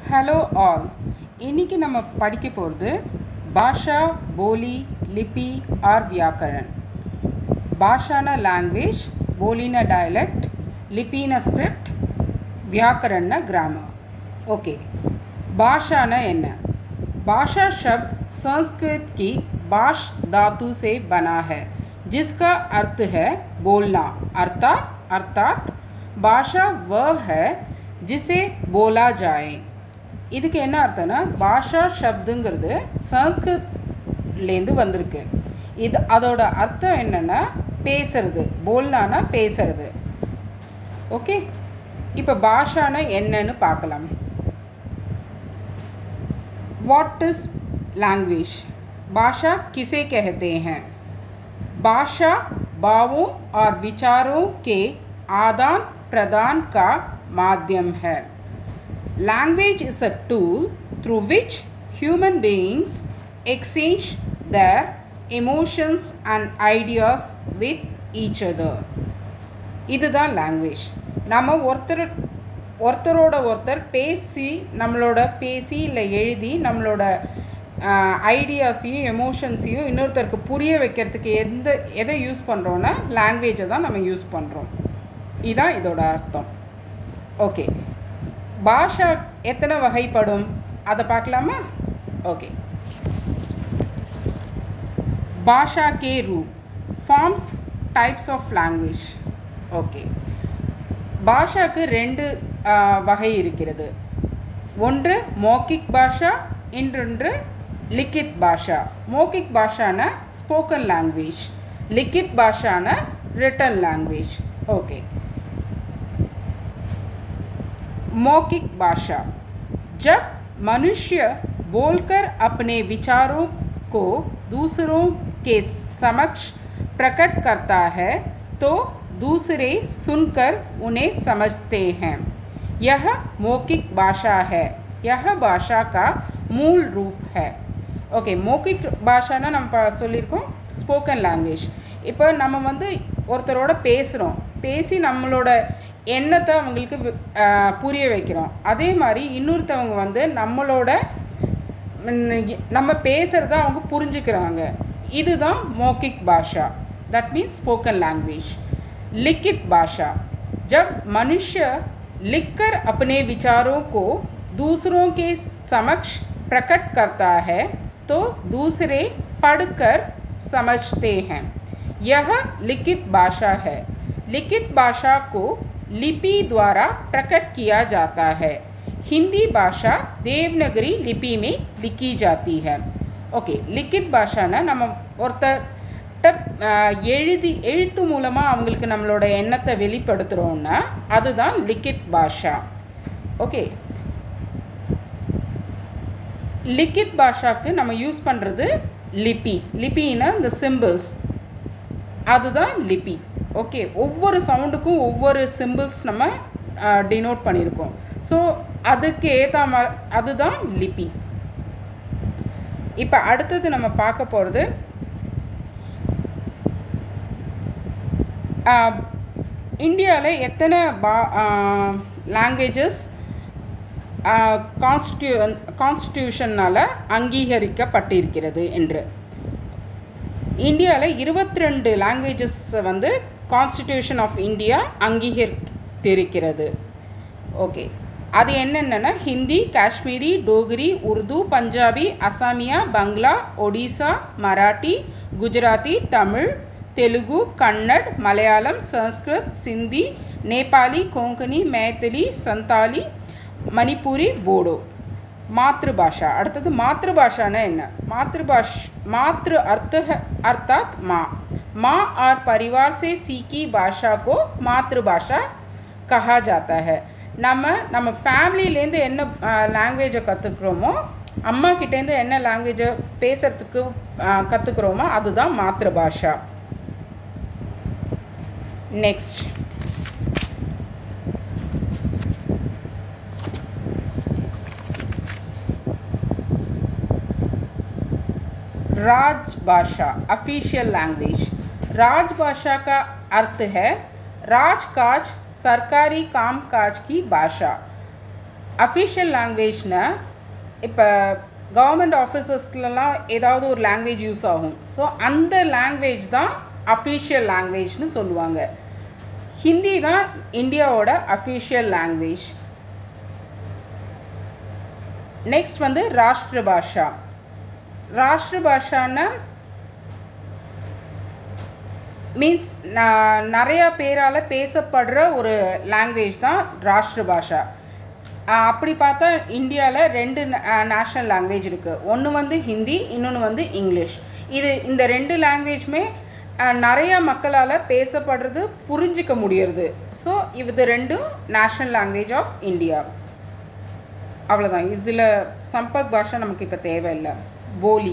hello all இன்னைக்கு நம்ம படிக்க போகிறது பாஷா போலி லிபி ஆர் வியாக்கரன் பாஷான லாங்குவேஜ் போலின டயலெக்ட் லிபின ஸ்கிரிப்ட் व्याकरण ग्रामर ओके भाषा न एन भाषा शब्द संस्कृत की भाष धातु से बना है जिसका अर्थ है बोलना अर्थात अर्थात भाषा वह है जिसे बोला जाए இதுக்கு என்ன அர்த்தம்னா பாஷா சப்துங்கிறது சன்ஸ்கிருத்லேருந்து வந்திருக்கு இது அதோட அர்த்தம் என்னென்னா பேசுறது போல்னானா பேசுறது ஓகே இப்போ பாஷானா என்னன்னு பார்க்கலாம் वाट इज लैंग्वेज भाषा किसे कहते हैं भाषा भावों और विचारों के आदान प्रदान का माध्यम है language is a tool through which human beings exchange their emotions and ideas with each other இதுதான் லாங்குவேஜ் நம்ம ஒருத்தர் ஒருத்தரோட ஒருத்தர் பேசி நம்மளோட பேசி இல்லை எழுதி நம்மளோட ஐடியாஸையும் எமோஷன்ஸையும் இன்னொருத்தருக்கு புரிய வைக்கிறதுக்கு எந்த எதை யூஸ் பண்ணுறோன்னா லாங்குவேஜை தான் நம்ம யூஸ் பண்ணுறோம் இதுதான் இதோட அர்த்தம் ஓகே பாஷா எத்தனை வகைப்படும் அதை பார்க்கலாமா ஓகே பாஷா கே ரூப் forms types of language okay பாஷாக்கு ரெண்டு வகை இருக்கிறது ஒன்று மோக்கிக் பாஷா இன்னொன்று லிக்கித் பாஷா மோக்கிக் பாஷான ஸ்போக்கன் லாங்குவேஜ் लिखित भाषा न रिटर्न लैंग्वेज ओके मौखिक भाषा जब मनुष्य बोलकर अपने विचारों को दूसरों के समक्ष प्रकट करता है तो दूसरे सुनकर उन्हें समझते हैं यह मौखिक भाषा है यह भाषा का मूल रूप है ஓகே மௌக்கிக் பாஷானா நம்ம சொல்லியிருக்கோம் ஸ்போக்கன் லாங்குவேஜ் இப்போ நம்ம வந்து ஒருத்தரோட பேசுகிறோம் பேசி நம்மளோட எண்ணத்தை அவங்களுக்கு புரிய வைக்கிறோம் அதே மாதிரி இன்னொருத்தவங்க வந்து நம்மளோட நம்ம பேசுகிறத அவங்க புரிஞ்சுக்கிறாங்க இதுதான் மௌக்கிக் பாஷா தட் மீன்ஸ் ஸ்போக்கன் லாங்குவேஜ் लिखित भाषा जब मनुष्य लिखकर अपने विचारों को दूसरों के समक्ष प्रकट करता है तो दूसरे पढ़कर समझते हैं यह लिखित भाषा है लिखित भाषा को लिपि द्वारा प्रकट किया जाता है हिंदी भाषा देवनागरी लिपि में लिखी जाती है ओके लिखित भाषा ना நம்ம ஒருத்தர் எழுதி எழுத்து மூலமாக அவங்களுக்கு நம்மளோட எண்ணத்தை வெளிப்படுத்துகிறோன்னா அதுதான் லிக்கித் பாஷா ஓகே லிக்கித் பாஷாக்கு நம்ம யூஸ் பண்ணுறது லிபி லிபின்னா இந்த சிம்பிள்ஸ் அதுதான் லிபி ஓகே ஒவ்வொரு சவுண்டுக்கும் ஒவ்வொரு சிம்பிள்ஸ் நம்ம டினோட் பண்ணியிருக்கோம் ஸோ அதுக்கு ஏற்ற மா அதுதான் லிபி இப்போ அடுத்தது நம்ம பார்க்க போகிறது இந்தியாவில் எத்தனை பா லாங்குவேஜஸ் கான்ஸ்டியூ கான்ஸ்டியூஷனால் அங்கீகரிக்கப்பட்டிருக்கிறது என்று இந்தியாவில் இருபத்தி ரெண்டு லாங்குவேஜஸ் வந்து கான்ஸ்டியூஷன் ஆஃப் இந்தியா அங்கீகரித்திருக்கிறது ஓகே அது என்னென்னா ஹிந்தி காஷ்மீரி டோக்ரி உருது பஞ்சாபி அசாமியா பங்களா ஒடிசா மராட்டி குஜராத்தி தமிழ் तेलुगु कन्नड़ मलयालम संस्कृत सिंधी नेपाली कोंकणी मैथिली संताली மணிப்பூரி போடோ மாத்ருபாஷா அடுத்தது மாத்ருபாஷானா என்ன मातृभाष मातृ अर्थ अर्थात माँ माँ और परिवार से सीखी भाषा को मातृभाषा कहा जाता है நம்ம நம்ம ஃபேமிலியிலேருந்து என்ன லாங்குவேஜை கற்றுக்குறோமோ அம்மா கிட்டேருந்து என்ன லாங்குவேஜை பேசுகிறதுக்கு கற்றுக்குறோமோ அதுதான் மாத்ருபாஷா நெக்ஸ்ட் राजभाषा ऑफिशियल लैंग्वेज राजभाषा का अर्थ है राजकाज सरकारी कामकाज की भाषा அஃபிஷியல் லாங்குவேஜ்னா இப்போ கவர்மெண்ட் ஆஃபீஸஸ்லலாம் ஏதாவது ஒரு லாங்குவேஜ் யூஸ் ஆகும் ஸோ அந்த லாங்குவேஜ் தான் அஃபிஷியல் லாங்குவேஜ்னு சொல்லுவாங்க ஹிந்தி தான் இந்தியாவோட அஃபிஷியல் லாங்குவேஜ் நெக்ஸ்ட் வந்து ராஷ்டிர பாஷா ராஷ்டிர பாஷான்னா மீன்ஸ் நிறையா பேரால் பேசப்படுற ஒரு லாங்குவேஜ் தான் ராஷ்டிர பாஷா அப்படி பார்த்தா இந்தியாவில் ரெண்டு நேஷ்னல் லாங்குவேஜ் இருக்குது ஒன்று வந்து ஹிந்தி இன்னொன்று வந்து இங்கிலீஷ் இது இந்த ரெண்டு லாங்குவேஜுமே நிறைய மக்களால் பேசப்படுறது புரிஞ்சிக்க முடியறது ஸோ இது ரெண்டும் நேஷ்னல் லாங்குவேஜ் ஆஃப் இந்தியா அவ்வளோதான் இதில் சம்பக் பாஷா நமக்கு இப்போ தேவையில்லை போலி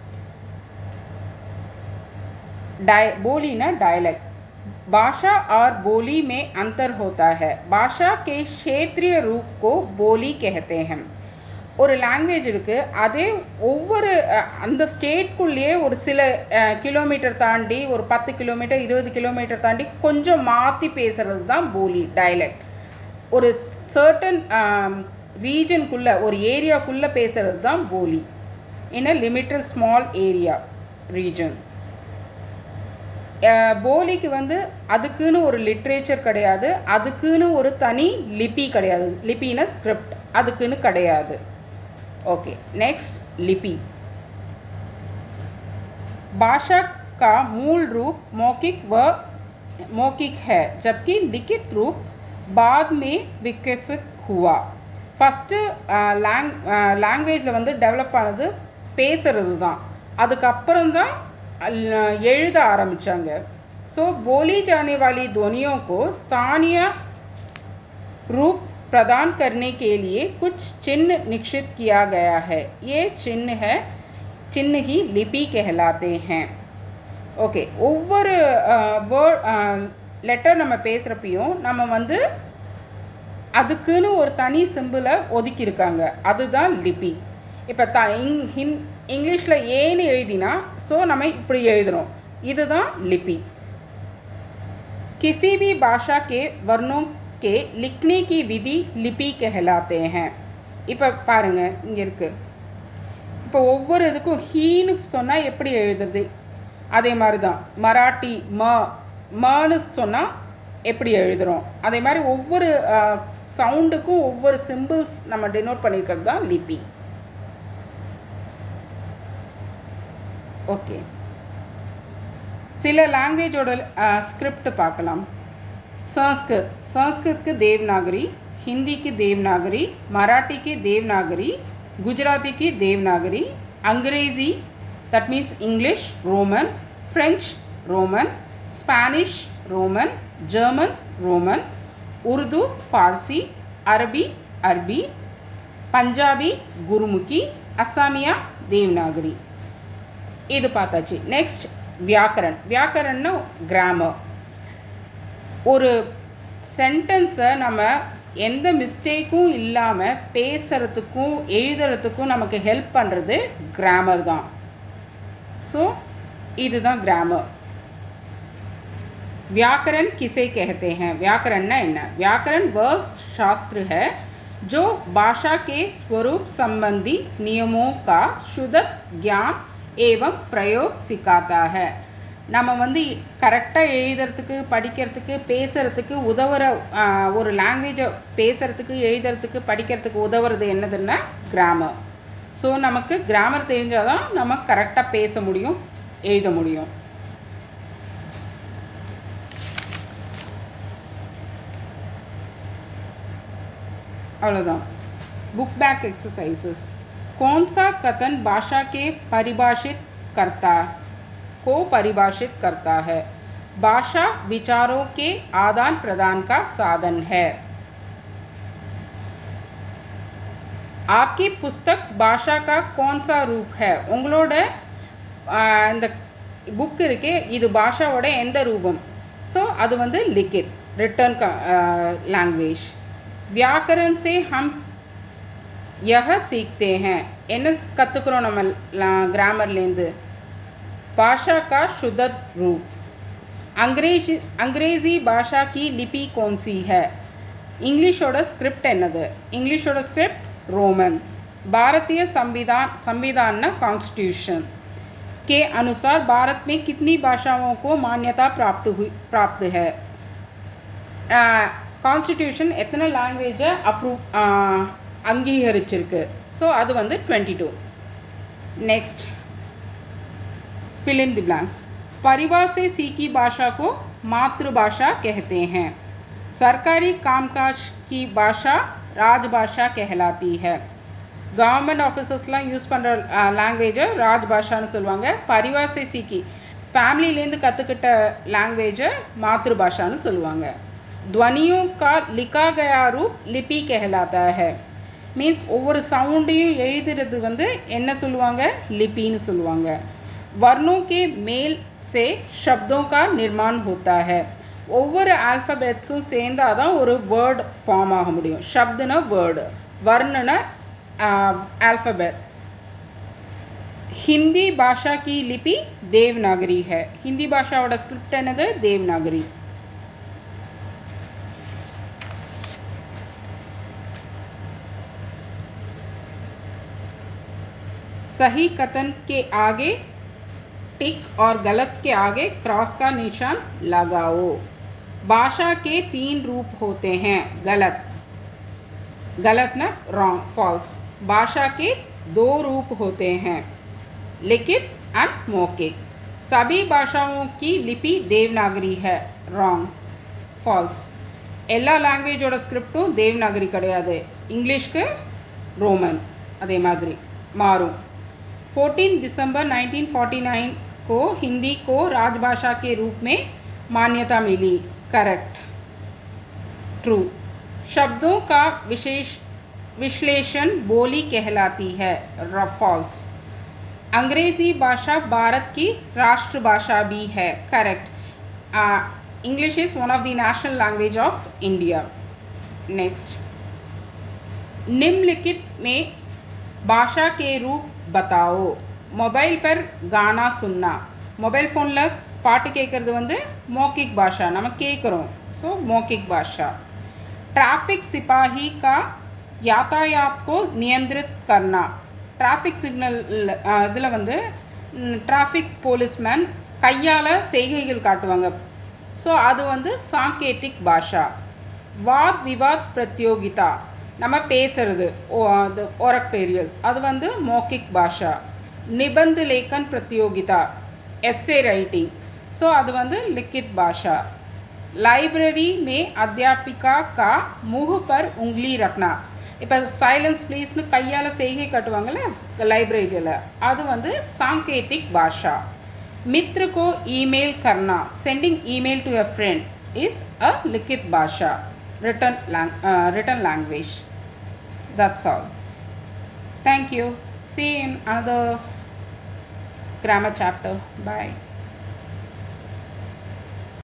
डाय बोली ना डायलेक्ट भाषा और बोली में अंतर होता है भाषा के क्षेत्रीय रूप को बोली कहते हैं ஒரு லாங்குவேஜ் இருக்குது அதே ஒவ்வொரு அந்த ஸ்டேட்குள்ளேயே ஒரு சில கிலோமீட்டர் தாண்டி ஒரு பத்து கிலோமீட்டர் இருபது கிலோமீட்டர் தாண்டி கொஞ்சம் மாற்றி பேசுகிறது தான் போலி டைலக்ட் ஒரு சர்டன் ரீஜனுக்குள்ளே ஒரு ஏரியாக்குள்ளே பேசுகிறது தான் போலி in a limited small area region போலிக்கு வந்து அதுக்குன்னு ஒரு லிட்ரேச்சர் கிடையாது அதுக்குன்னு ஒரு தனி லிபி கிடையாது லிபின ஸ்கிரிப்ட் அதுக்குன்னு கிடையாது ओके नेक्स्ट लिपि भाषा का मूल रूप मौखिक व मौखिक है जबकि लिखित रूप बाद में विकसित हुआ ஃபஸ்ட்டு லாங் லாங்குவேஜில் வந்து டெவலப் ஆனது பேசுகிறது தான் அதுக்கப்புறம் தான் எழுத ஆரம்பித்தாங்க ஸோ बोली जाने वाली ध्वनियों को स्थानीय रूप प्रदान करने के लिए कुछ चिन्ह निश्चित किया गया है ये चिन्ह है चिन्ह ही लिपि कहलाते हैं ஓகே ஒவ்வொரு வேர்ட் லெட்டர் நம்ம பேசுகிறப்பையும் நம்ம வந்து அதுக்குன்னு ஒரு தனி சிம்பிளை ஒதுக்கியிருக்காங்க அதுதான் லிபி இப்போ த இங் ஹின் இங்கிலீஷில் ஏன்னு எழுதினா ஸோ நம்ம இப்படி எழுதுகிறோம் இதுதான் லிபி किसी भी भाषा के वर्णों के लिखने की विधि लिपि कहलाते हैं இப்போ பாருங்கள் இங்கே இருக்குது இப்போ ஒவ்வொரு இதுக்கும் ஹீன்னு சொன்னால் எப்படி எழுதுறது அதே மாதிரி தான் மராட்டி ம மன்னு சொன்னால் எப்படி எழுதுகிறோம் அதே மாதிரி ஒவ்வொரு சவுண்டுக்கும் ஒவ்வொரு சிம்பிள்ஸ் நம்ம டினோட் பண்ணியிருக்கிறது தான் லிபி ஓகே சில லாங்குவேஜோட ஸ்கிரிப்ட் பார்க்கலாம் संस्कृत संस्कृत के देवनागरी हिंदी की देवनागरी मराठी की देवनागरी गुजराती की देवनागरी अंग्रेज़ी that means English Roman French Roman Spanish Roman German Roman Urdu फारसी अरबी अरबी पंजाबी गुरुमुखी असमिया देवनागरी இது பார்த்தாச்சு நெக்ஸ்ட் வியாக்கரன் வியாக்கரன்னா கிராமர் ஒரு சென்டென்ஸை நம்ம எந்த மிஸ்டேக்கும் இல்லாமல் பேசுகிறதுக்கும் எழுதுறதுக்கும் நமக்கு ஹெல்ப் பண்ணுறது கிராமர் தான் ஸோ இதுதான் கிராமர் व्याकरण किसे कहते हैं व्याकरण ना என்ன व्याकरण वह शास्त्र है जो भाषा के स्वरूप संबंधी नियमों का शुद्ध ज्ञान एवं प्रयोग सिखाता है நம்ம வந்து கரெக்டாக எழுதுறதுக்கு படிக்கிறதுக்கு பேசுகிறதுக்கு உதவுற ஒரு லாங்குவேஜை பேசுகிறதுக்கு எழுதுறதுக்கு படிக்கிறதுக்கு உதவுறது என்னதுன்னா கிராமர் ஸோ நமக்கு கிராமர் தெரிஞ்சால் தான் நம்ம கரெக்டாக பேச முடியும் எழுத முடியும் अवलोदान बुक बैक एक्सरसाइजेस कौन सा कथन भाषा के परिभाषित करता को परिभाषित करता है भाषा विचारों के आदान प्रदान का साधन है आपकी पुस्तक भाषा का कौन सा रूप है உங்களோட இந்த புக் இருக்கே இது பாஷாவோட எந்த ரூபம் ஸோ அது வந்து லிக்கித் ரிட்டர்ன் लैंग्वेज व्याकरण से हम यह सीखते हैं என்ன கற்றுக்குறோம் நம்ம கிராமர்லேருந்து भाषा का शुद्ध रूप अंग्रेजी अंग्रेज़ी भाषा की लिपि कौन सी है இங்கிலீஷோட ஸ்கிரிப்ட் என்னது இங்கிலீஷோட ஸ்கிரிப்ட் ரோமன் भारतीय संविधान संविधान ना कॉन्स्टिट्यूशन के अनुसार भारत में कितनी भाषाओं को मान्यता प्राप्त हुई प्राप्त है கான்ஸ்டிடியூஷன் எத்தனை லாங்குவேஜை அப்ரூவ் அங்கீகரிச்சிருக்கு ஸோ அது வந்து twenty two next fill in the blanks परिवार से सीखी भाषा को मातृभाषा कहते हैं सरकारी कामकाज की भाषा राजभाषा कहलाती है கவர்மெண்ட் ஆஃபீஸர்ஸ்லாம் யூஸ் பண்ணுற லாங்குவேஜை ராஜ்பாஷான்னு சொல்லுவாங்க பரிவார் சே சீக்கி ஃபேமிலிலேருந்து கற்றுக்கிட்ட லாங்குவேஜை மாத்ருபாஷான்னு சொல்லுவாங்க துவனியும் கா லிக்கா கயா ரூப் லிபி कहलाता है மீன்ஸ் ஒவ்வொரு சவுண்டையும் எழுதுறது வந்து என்ன சொல்லுவாங்க லிபின்னு சொல்லுவாங்க वर्णों के मेल से शब्दों का निर्माण होता है ஒவ்வொரு ஆல்ஃபபெட்ஸும் சேர்ந்தால் தான் ஒரு வேர்ட் ஃபார்ம் ஆக முடியும் ஷப்துனா வேர்டு வர்ணனா अल्फ़ाबेट हिंदी भाषा की लिपि देवनागरी है हिंदी भाषाவோட ஸ்கிரிப்ட் என்னது தேவநாகரி सही कथन के आगे टिक और गलत के आगे क्रॉस का निशान लगाओ भाषा के तीन रूप होते हैं गलत गलत ना रॉन्ग फॉल्स भाषा के दो रूप होते हैं लिखित एंड मौखिक सभी भाषाओं की लिपि देवनागरी है रॉन्ग ஃபால்ஸ் எல்லா லாங்குவேஜோட ஸ்கிரிப்டும் தேவநாகரி கிடையாது இங்கிலீஷ்க்கு ரோமன் அதே மாதிரி மாறும் 14 दिसंबर 1949 को हिंदी को राजभाषा के रूप में मान्यता मिली करेक्ट ट्रू शब्दों का विशेष विश्लेषण बोली कहलाती है फॉल्स अंग्रेज़ी भाषा भारत की राष्ट्रभाषा भी है correct English is one of the national language of India next निम्नलिखित में भाषा के रूप बताओ மொபைல் பர் கானா சுன்னா மொபைல் ஃபோனில் பாட்டு கேட்குறது வந்து மௌக்கிக் பாஷா நம்ம கேட்குறோம் ஸோ மௌக்கிக் பாஷா ट्रैफिक सिपाही का यातायात को नियंत्रित करना ट्रैफिक सिग्नल இதில் வந்து டிராஃபிக் போலீஸ்மேன் கையால் செய்கைகள் காட்டுவாங்க ஸோ அது வந்து சாங்கேத்திக் பாஷா வாத் விவாத் பிரத்யோகிதா நம்ம பேசுறது ஓ அது ஓரக்டேரியல் அது வந்து மௌக்கிக் பாஷா நிபந்த் லேக்கன் பிரத்யோகிதா எஸ்ஏ ரைட்டிங் ஸோ அது வந்து லிக்கித் பாஷா लाइब्रेरी में अध्यापिका का मुंह पर उंगली रखना இப்போ சைலன்ஸ் ப்ளீஸ்னு கையால் செய்கை காட்டுவாங்கள்ல லைப்ரரியில் அது வந்து சாங்கேத்திக் பாஷா मित्र को ईमेल करना sending email to a friend is a लिखित भाषा written lang- uh, written language that's all thank you see you in another grammar chapter bye